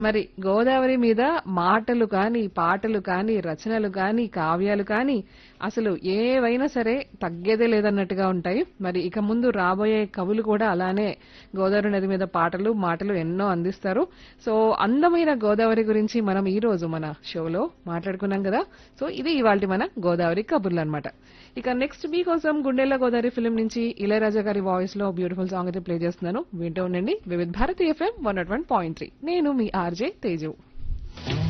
మరి గోదావరి మీద మాటలు కానీ పాటలు కానీ రచనలు కానీ కావ్యాలు కానీ అసలు ఏవైనా సరే తగ్గేదే లేదన్నట్టుగా ఉంటాయి మరి ఇక ముందు రాబోయే కవులు కూడా అలానే గోదావరి నది మీద పాటలు మాటలు ఎన్నో అందిస్తారు సో అందమైన గోదావరి గురించి మనం ఈ రోజు మన షోలో మాట్లాడుకున్నాం కదా సో ఇది ఇవాళ మన గోదావరి కబుర్లు అనమాట ఇక నెక్స్ట్ మీకోసం గుండెల గోదావరి ఫిల్మ్ నుంచి ఇళయరాజా గారి వాయిస్ లో బ్యూటిఫుల్ సాంగ్ అయితే ప్లే చేస్తున్నాను వింటూ ఉండండి Vividh Bharati FM one naught one point three నేను మీ ఆర్జే తేజు